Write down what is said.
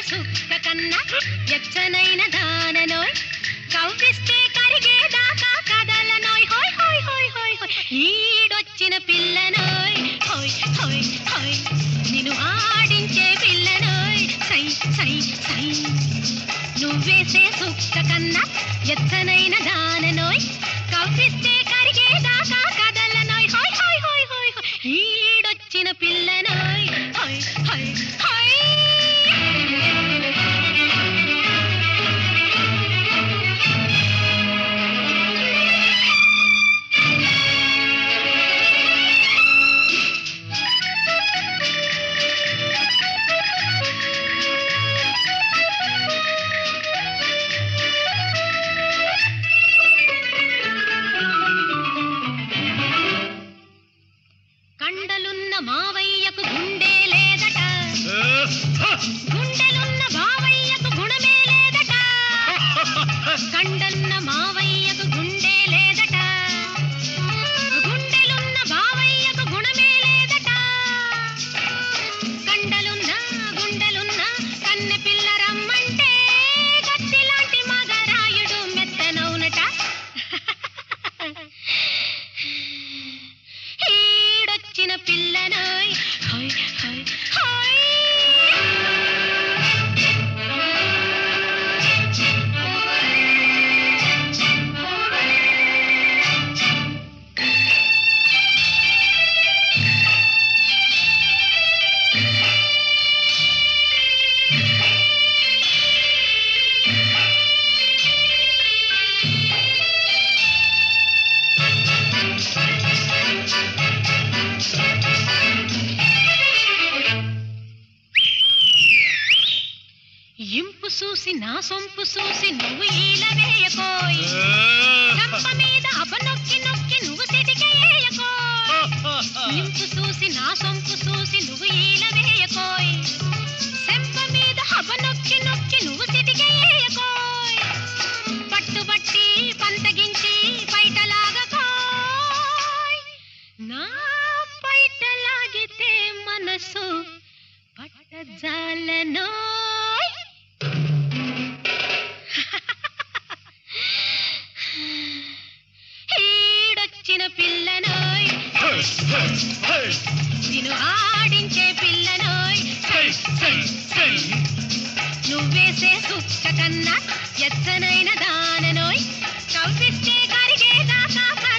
సుక్క కన్నా ఎచ్చనైన దాననోయ్ కవ్విస్తే కరిగేదాకా కదలనోయ్ హోయ్ హోయ్ హోయ్ హోయ్ హోయ్ ఈడొచ్చిన పిల్లనోయ్ హోయ్ హోయ్ హోయ్ నిన్ను ఆడించే పిల్లనోయ్ సై సై సై నువ్వేసే సుక్క కన్నా ఎత్తనైన దాననోయ్ కవ్విస్తే కరిగేదాకా కదలనోయ్ హోయ్ హోయ్ హోయ్ హోయ్ హోయ్ ఈడొచ్చిన పిల్లనోయ్ హోయ్ హోయ్ హోయ్ కండలున్న మావయ్యకు గుండె లేదట గుండెలున్న బావయ్యకు గుణమే లేదట కండన్న మావయ్యకు గుండె లేదట గుండెలున్న బావయ్యకు గుణమే లేదట కండలున్న గుండెలున్న కన్నె పిల్ల రమ్మంటే కత్తిలాంటి మగరాయుడు మెత్తనవునట ఈడొచ్చిన పిల్లనోయ్ హోయ్ హోయ్ హోయ్ ఇంపు చూసి నా సొంపు చూసి నువ్వు ఈల వేయకోయ్ గంప మీద అప నొక్కి నొక్కి నువ్వు సిటికేయకోయ్ ఇంపు చూసి నా సొంపు చూసి నువ్వు ఈల వేయకోయ్ సెంప మీద అప నొక్కి నొక్కి నువ్వు సిటికేయకోయ్ పట్టుబట్టి పంతగించి పైటలాగకోయ్ నా పైటలాగితే మనసు పట్టజాలనోయ్ ఈడొచ్చిన పిల్లనోయ్ నిన్ను ఆడించే పిల్లనోయ్ నువ్వేసే సుక్క కన్నా ఎత్తనైన దాననోయ్ కవ్విస్తే కరిగేదాకా